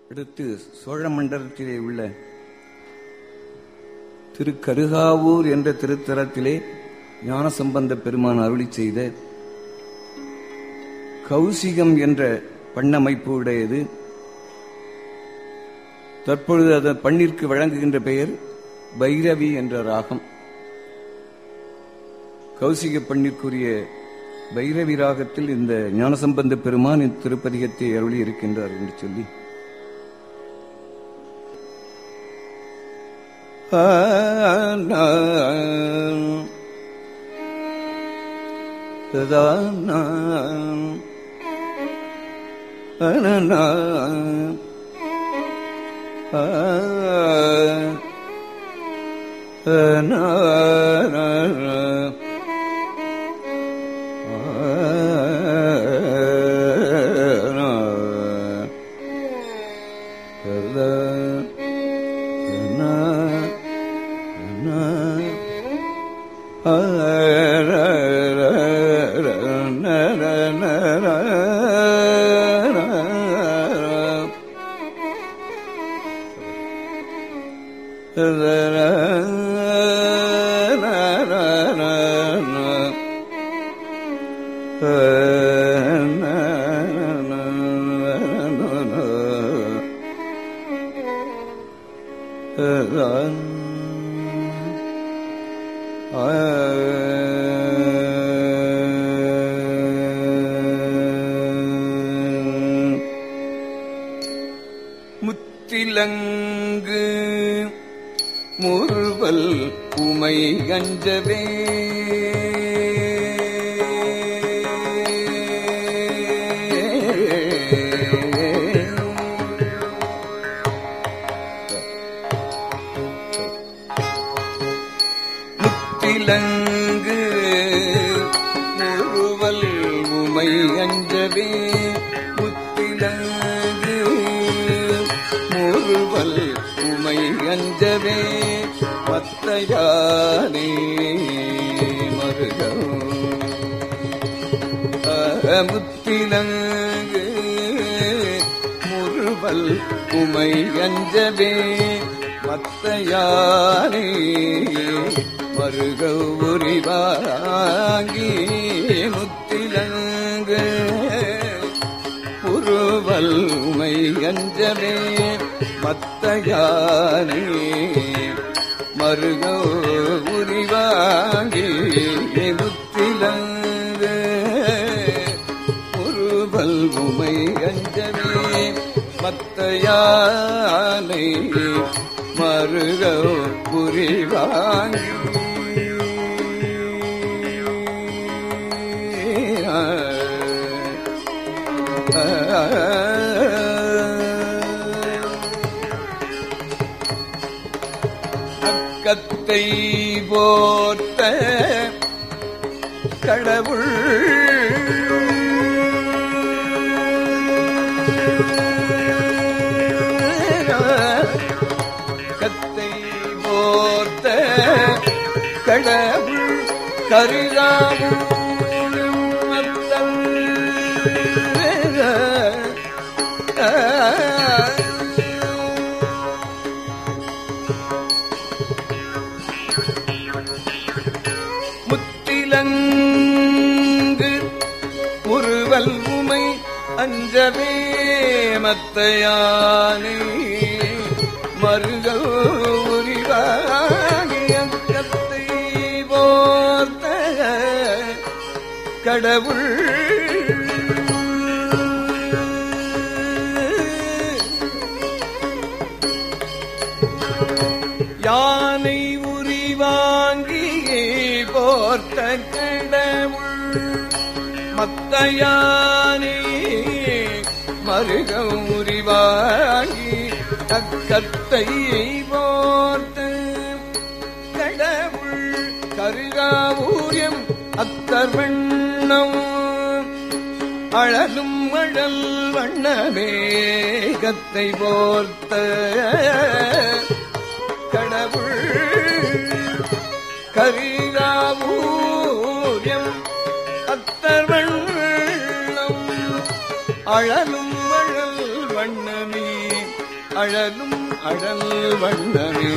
அடுத்து சோழ மண்டலத்திலே உள்ள திருக்கருகாவூர் என்ற திருத்தலத்திலே ஞானசம்பந்த பெருமான் அருளி செய்த கௌசிகம் என்ற பண்ணமைப்பு உடையது தற்பொழுது அதன் பண்ணிற்கு வழங்குகின்ற பெயர் பைரவி என்ற ராகம் கௌசிக பண்ணிற்குரிய பைரவி ராகத்தில் இந்த ஞானசம்பந்த பெருமான் இந்த திருப்பதிகத்தை அருளி இருக்கின்றார் என்று சொல்லி முத்திலங்கு முறுவல் உமை கஞ்சவே முத்திலங்கு முறுவல் உமை அஞ்சவே முத்திலங்கு முறுவல் உமை அஞ்சவே மத்தையானே மருகம் முத்திலங்கு முறுவல் உமை அஞ்சவே மத்தையானே மருக உரிவாங்கி முத்திலங்கு உருவல் உமை அஞ்சவே மத்தையானே மருக உரிவாங்கி முத்திலங்கு உருவல் உமை அஞ்சவே மத்தையானை மருக புரிவாங்கி அக்கத்தை போர்த்த கடவுள் கத்தை போர்த்த கடவுள் கருகாவும் முத்திலங்கு உருவல் உமை அஞ்சவே மத்தையானே மருகல் உரிவாகி அக்கத்தை போர்த்த கடவுள் யானை உரிவாங்கியே போர்த்த கடவுள் மத்தையானே மருகம் உரிவாங்கி அக்கத்தை போர்த்த கடவுள் கருகாவூரியம் அத்தர்வண்ணம் அழலும் அழல் வண்ணமே கத்தை போர்த்த கடவுள் கரிகாவூரியம் அத்தர்வண்ணம் அழலும் அழல் வண்ணமே அழலும் அழல் வண்ணமே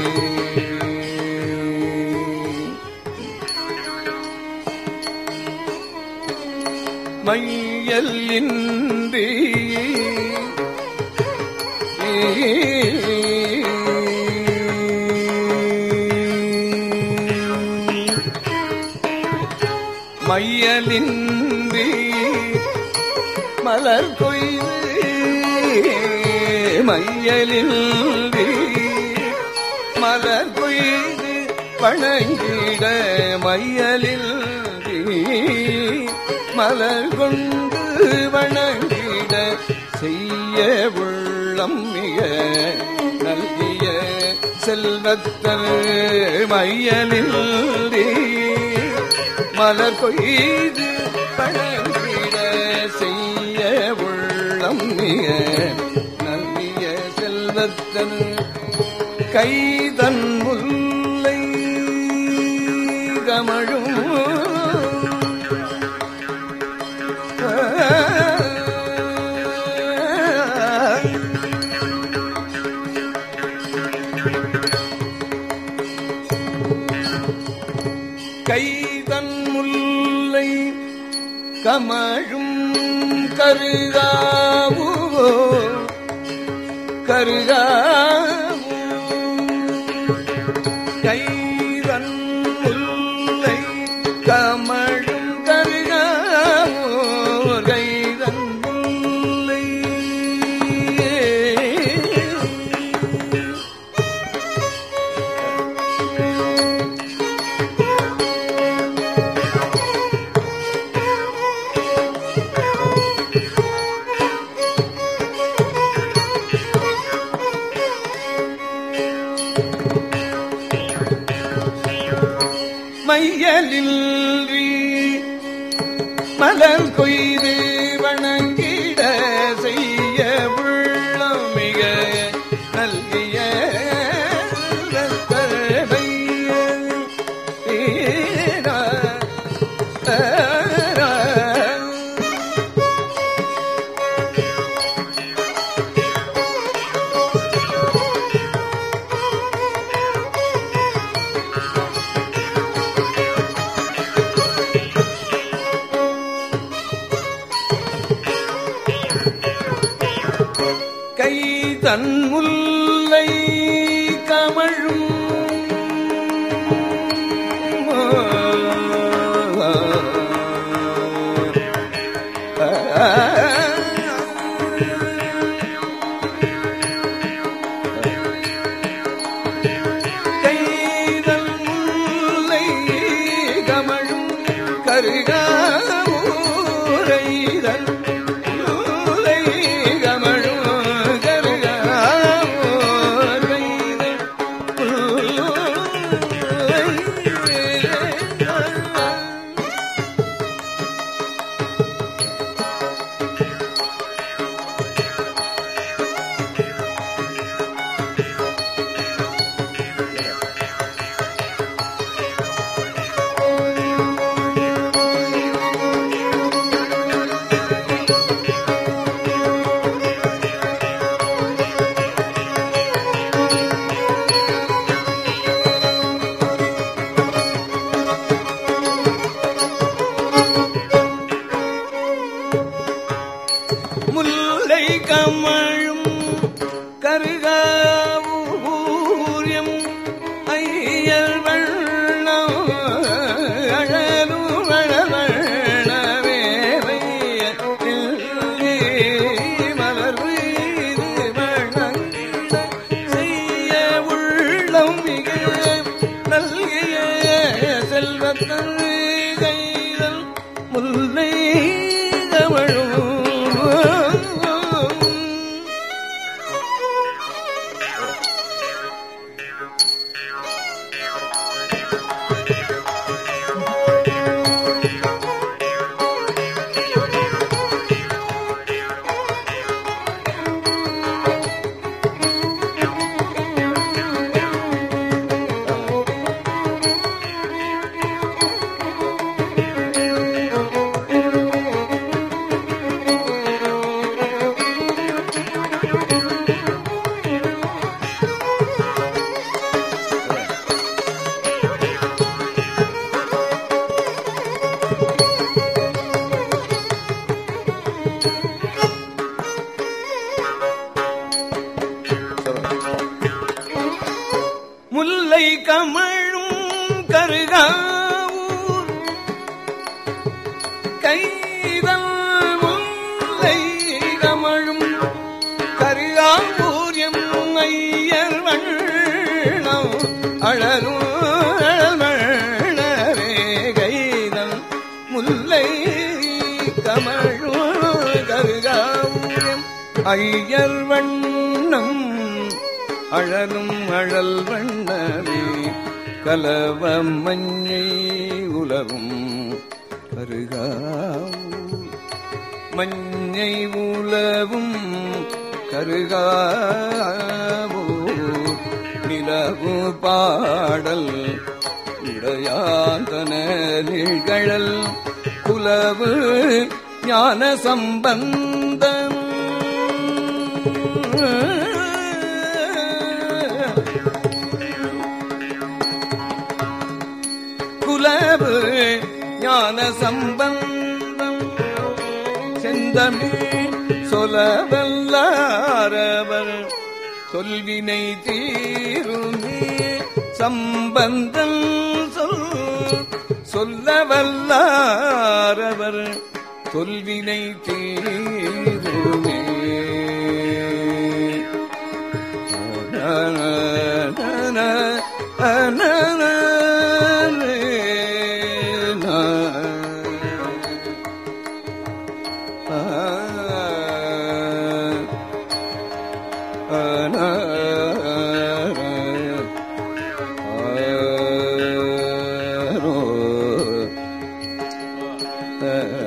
மையல் இன்றி மையலின்றி மலர் கொய்து மையலின்றி மலர் கொய்து வணங்கிட மையலில் மலர் கொண்டு வணங்கிட செய்ய உள்ளம் மிக நல்கிய செல்வத்தல் மையலில் மலர் கொய்து வணங்கிட செய்ய உள்ளம் மிக நல்கிய செல்வத்தன் கைதன் முல்லை கமழும் கைதன் முல்லை கமழும் கருகாவோ கருகாவோ கைதன் முல்லை கமழும் கருகாவோ கைதன் முல்லை மையலில் மலர் கொய்து வணங்கிட செய்ய உள்ளம் மிக நல்கிய கை தன் முல்லை கமழும் கைதல் முல்லை கமழும் கருகாவூரைதல் முல்லை கமழும் கருகாவூரைதல் முல்லை முல்லை கமழும் கருகாவூரியம் ஐயல் வண்ணம் அழலும் வளவண்ணவே மலர் மீது வணங்கிட செய்ய உள்ளம் மிக நல்கிய செல்வத்தன் கைதல் முல்லை கமழும் ஐயர் வண்ணம் அழலும் அழல் வண்ணமே கலவ மஞ்சை உலவும் கருகாவூர் மஞ்சை உலவும் கருகாவூர் நிலவு பாடல் இடையாந்தன நிகழல் குலவு ஞான சம்பந்தம் குலவு ஞான சம்பந்தம் செந்தமிழ் சொல்லவல்லாரவர் சொல்வினை தீருமே சம்பந்தம் சொல் சொல்லவல்லாரவர் சொல்வினை தீருமே ஆ